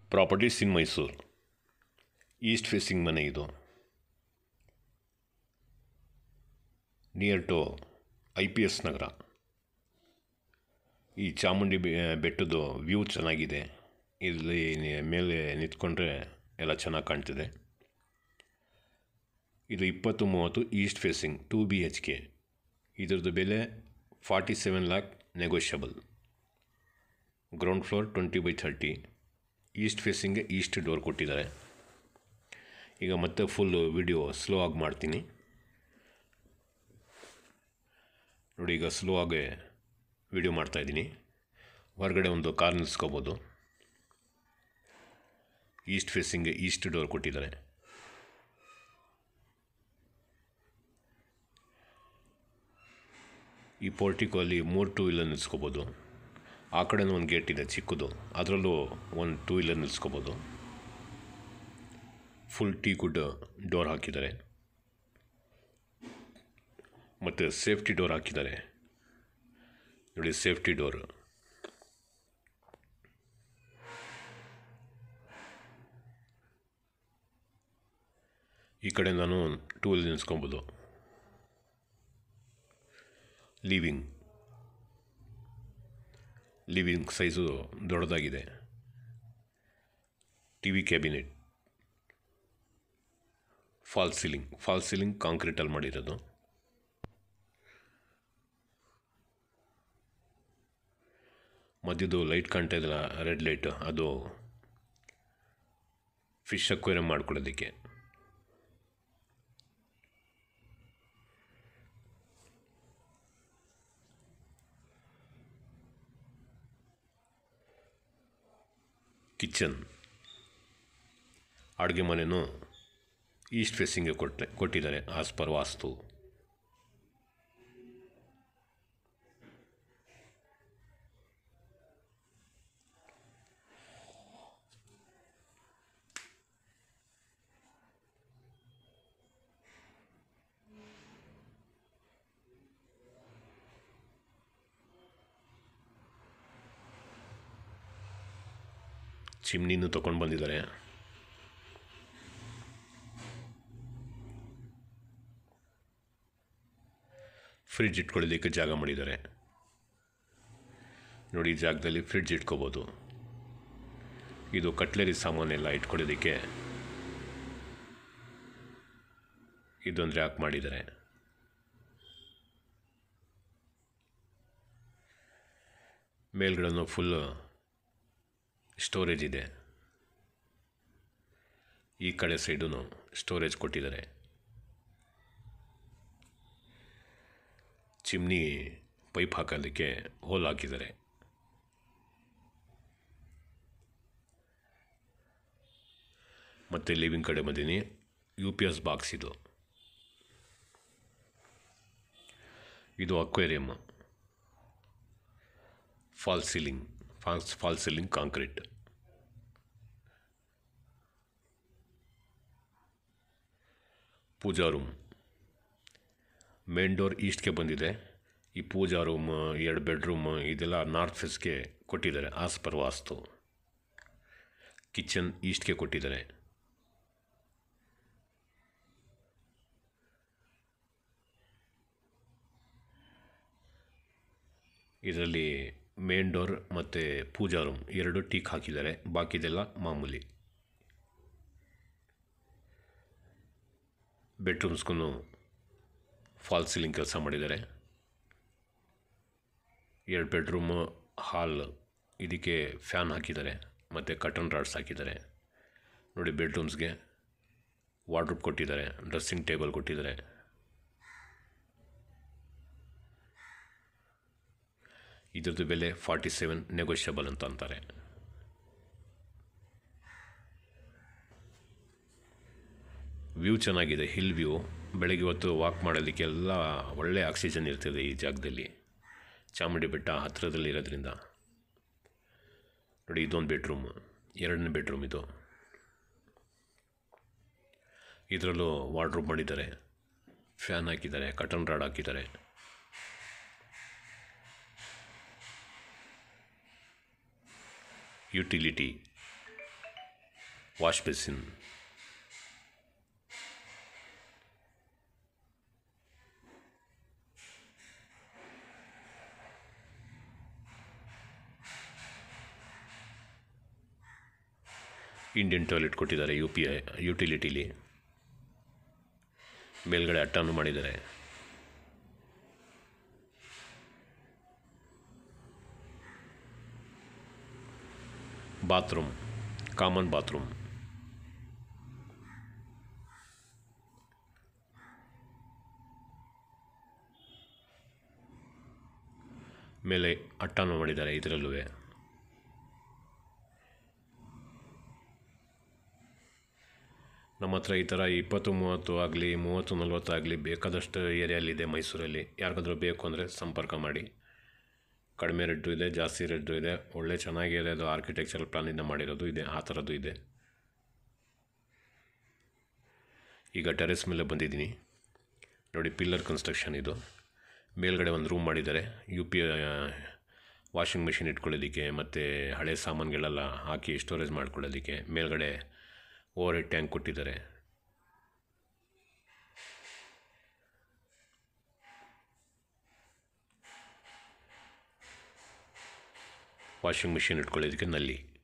properties in Mysuru east facing ಮನೆ ಇದು near to I P S Nagar ಈ ಚಾಮುಂಡಿ ಬೆ- ಬೆಟ್ಟದ ವ್ಯೂ ಚೆನ್ನಾಗಿದೆ ಇಲ್ಲಿ ನಿ- ಮೇಲೆ ನಿಂತ್ಕೊಂಡ್ರೆ ಎಲ್ಲ ಚೆನ್ನಾಗಿ ಕಾಣ್ತಿದೆ ಇದು ಇಪ್ಪತ್ತು ಮೂವತ್ತು east facing two B H K ಇದ್ರದ್ದು ಬೆಲೆ forty seven lakh negotiable ground floor twenty by thirty east ಫೇಸಿಂಗ್ಗೆ ಈಸ್ಟ್ ಡೋರ್ ಕೊಟ್ಟಿದ್ದಾರೆ ಈಗ ಮತ್ತೆ ಫುಲ್ ವಿಡಿಯೋ ಸ್ಲೋ ಆಗಿ ಮಾಡ್ತೀನಿ ನೋಡಿ ಈಗ ಸ್ಲೋ ಆಗಿ ವಿಡಿಯೋ ಮಾಡ್ತಾಯಿದ್ದೀನಿ ಹೊರಗಡೆ ಒಂದು ಕಾರ್ ನಿಲ್ಸ್ಕೋಬೋದು ಈಸ್ಟ್ ಫೇಸಿಂಗ್ಗೆ ಈಸ್ಟ್ ಡೋರ್ ಕೊಟ್ಟಿದ್ದಾರೆ ಈ ಪೋರ್ಟಿಕೋ ಅಲ್ಲಿ ಮೂರು ಟೂ ವೀಲರ್ ನಿಲ್ಸ್ಕೋಬೋದು ಆ ಕಡೆನೂ ಒಂದು ಗೇಟ್ ಇದೆ ಚಿಕ್ಕದು ಅದರಲ್ಲೂ ಒಂದು ಟೂ ವೀಲರ್ ನಿಲ್ಸ್ಕೋಬೋದು ಫುಲ್ ಟೀ ಗುಡ್ ಡೋರ್ ಹಾಕಿದ್ದಾರೆ ಮತ್ತು ಸೇಫ್ಟಿ ಡೋರ್ ಹಾಕಿದ್ದಾರೆ ನೋಡಿ ಸೇಫ್ಟಿ ಡೋರ್ ಈ ಕಡೆ ನಾನು ಟೂ ವೀಲರ್ ನಿಲ್ಸ್ಕೊಬೋದು ಲಿವಿಂಗ್ ಲಿವಿಂಗ್ ಸೈಜು ದೊಡ್ಡದಾಗಿದೆ T V cabinet fall ceiling fall ceiling ಕಾಂಕ್ರೀಟಲ್ಲಿ ಮಾಡಿರೋದು ಮಧ್ಯದ್ದು ಲೈಟ್ ಕಾಣ್ತಾ ಇದೆಯಲ್ಲ ರೆಡ್ ಲೈಟ್ ಅದು ಫಿಶ್ ಅಕ್ವೇರಿಯಂ ಮಾಡ್ಕೊಳ್ಳೋದಕ್ಕೆ ಕಿಚನ್ ಅಡುಗೆ ಮನೆಯೂ ಈಸ್ಟ್ ಫೇಸಿಂಗ್ಗೆ ಕೊಟ್ಟೆ ಕೊಟ್ಟಿದ್ದಾರೆ ಆಸ್ ಪರ್ ವಾಸ್ತು ಚಿಮ್ನಿನೂ ತೊಗೊಂಡು ಬಂದಿದ್ದಾರೆ ಫ್ರಿಡ್ಜ್ ಇಟ್ಕೊಳ್ಳೋದಕ್ಕೆ ಜಾಗ ಮಾಡಿದ್ದಾರೆ ನೋಡಿ ಈ ಜಾಗದಲ್ಲಿ ಫ್ರಿಡ್ಜ್ ಇಟ್ಕೋಬೋದು ಇದು ಕಟ್ಲರಿ ಸಾಮಾನೆಲ್ಲ ಇಟ್ಕೊಳ್ಳೋದಕ್ಕೆ ಇದೊಂದು ರ್ಯಾಕ್ ಮಾಡಿದ್ದಾರೆ ಮೇಲ್ಗಡೆನೂ ಫುಲ್ ಸ್ಟೋರೇಜ್ ಇದೆ ಈ ಕಡೆ ಸೈಡು ಸ್ಟೋರೇಜ್ ಕೊಟ್ಟಿದ್ದಾರೆ ಚಿಮ್ನಿ ಪೈಪ್ ಹಾಕೋದಕ್ಕೆ ಹೋಲ್ ಹಾಕಿದ್ದಾರೆ ಮತ್ತು ಲಿವಿಂಗ್ ಕಡೆ ಬಂದೀನಿ ಯು ಪಿ ಎಸ್ ಬಾಕ್ಸ್ ಇದು ಇದು aquarium fall ceiling falls fall ceiling concrete pooja room main door ಈಸ್ಟ್ಗೆ ಬಂದಿದೆ ಈ ಪೂಜಾ ರೂಮ್ ಎರಡು ಬೆಡ್ರೂಮ್ ಇದೆಲ್ಲ ನಾರ್ತ್ ಫೇಸ್ಗೆ ಕೊಟ್ಟಿದ್ದಾರೆ ಆಸ್ ಪರ್ ವಾಸ್ತು ಕಿಚನ್ ಈಸ್ಟ್ಗೆ ಕೊಟ್ಟಿದ್ದಾರೆ ಇದರಲ್ಲಿ ಮೇನ್ ಡೋರ್ ಮತ್ತು ಪೂಜಾ ರೂಮ್ ಎರಡು ಟೀಕ್ ಹಾಕಿದ್ದಾರೆ ಬಾಕಿದೆಲ್ಲ ಮಾಮೂಲಿ ಬೆಡ್ರೂಮ್ಸ್ಗೂ ಫಾಲ್ ಸೀಲಿಂಗ್ ಕೆಲಸ ಮಾಡಿದ್ದಾರೆ ಎರಡು ಬೆಡ್ರೂಮು ಹಾಲ್ ಇದಕ್ಕೆ ಫ್ಯಾನ್ ಹಾಕಿದ್ದಾರೆ ಮತ್ತು ಕಟನ್ ರಾಡ್ಸ್ ಹಾಕಿದ್ದಾರೆ ನೋಡಿ ಬೆಡ್ರೂಮ್ಸ್ಗೆ ವಾರ್ಡ್ರೂಪ್ ಕೊಟ್ಟಿದ್ದಾರೆ ಡ್ರೆಸ್ಸಿಂಗ್ ಟೇಬಲ್ ಕೊಟ್ಟಿದ್ದಾರೆ ಇದ್ರದ್ದು ಬೆಲೆ ಫಾರ್ಟಿ ಸೆವೆನ್ ನೆಗೋಷಿಯಬಲ್ ಅಂತ ಅಂತಾರೆ ವ್ಯೂ ಚೆನ್ನಾಗಿದೆ ಹಿಲ್ ವ್ಯೂ ಬೆಳಗ್ಗೆ ಹೊತ್ತು ವಾಕ್ ಮಾಡೋದಕ್ಕೆಲ್ಲ ಒಳ್ಳೆ ಆಕ್ಸಿಜನ್ ಇರ್ತದೆ ಈ ಜಾಗದಲ್ಲಿ ಚಾಮುಂಡಿ ಬೆಟ್ಟ ಹತ್ತಿರದಲ್ಲಿರೋದ್ರಿಂದ ನೋಡಿ ಇದೊಂದು ಬೆಡ್ರೂಮ್ ಎರಡನೇ ಬೆಡ್ರೂಮ್ ಇದು ಇದರಲ್ಲೂ ವಾರ್ಡ್ರೂಮ್ ಮಾಡಿದ್ದಾರೆ ಫ್ಯಾನ್ ಹಾಕಿದ್ದಾರೆ ಕಟನ್ ರಾಡ್ ಹಾಕಿದ್ದಾರೆ utility wash basin Indian toilet ಕೊಟ್ಟಿದ್ದಾರೆ ಯು ಪಿ ಐ ಯುಟಿಲಿಟಿಲಿ ಮೇಲ್ಗಡೆ ಅಟ್ಟನ್ನು ಮಾಡಿದ್ದಾರೆ ಬಾತ್ರೂಮ್ ಕಾಮನ್ ಬಾತ್ರೂಮ್ ಮೇಲೆ ಅಟ್ಟನ್ನು ಮಾಡಿದ್ದಾರೆ ಇದರಲ್ಲೂ ನಮ್ಮ ಹತ್ರ ಈ ಥರ ಇಪ್ಪತ್ತು ಮೂವತ್ತು ಆಗಲಿ ಮೂವತ್ತು ನಲ್ವತ್ತು ಆಗಲಿ ಬೇಕಾದಷ್ಟು ಏರಿಯಲ್ಲಿದೆ ಮೈಸೂರಲ್ಲಿ ಯಾರಿಗಾದ್ರೂ ಬೇಕು ಅಂದರೆ ಸಂಪರ್ಕ ಮಾಡಿ ಕಡಿಮೆ ರೇಟು ಇದೆ ಜಾಸ್ತಿ ರೇಟು ಇದೆ ಒಳ್ಳೆ ಚೆನ್ನಾಗಿದೆ ಅದು ಆರ್ಕಿಟೆಕ್ಚರಲ್ ಪ್ಲಾನಿಂದ ಮಾಡಿರೋದು ಇದೆ ಆ ಥರದ್ದು ಇದೆ ಈಗ ಟೆರೆಸ್ ಮೇಲೆ ಬಂದಿದ್ದೀನಿ ನೋಡಿ ಪಿಲ್ಲರ್ ಕನ್ಸ್ಟ್ರಕ್ಷನ್ ಇದು ಮೇಲ್ಗಡೆ ಒಂದು ರೂಮ್ ಮಾಡಿದ್ದಾರೆ ಯು ಪಿ ವಾಷಿಂಗ್ ಮೆಷಿನ್ ಇಟ್ಕೊಳ್ಳೋದಕ್ಕೆ ಮತ್ತು ಹಳೆ ಸಾಮಾನುಗಳೆಲ್ಲ ಹಾಕಿ ಸ್ಟೋರೇಜ್ ಮಾಡ್ಕೊಳ್ಳೋದಕ್ಕೆ ಮೇಲ್ಗಡೆ ಓವರ್ ಹೆಡ್ ಟ್ಯಾಂಕ್ ಕೊಟ್ಟಿದ್ದಾರೆ ವಾಷಿಂಗ್ ಮಿಷಿನ್ ಇಟ್ಕೊಳ್ಳೋದಕ್ಕೆ ನಲ್ಲಿ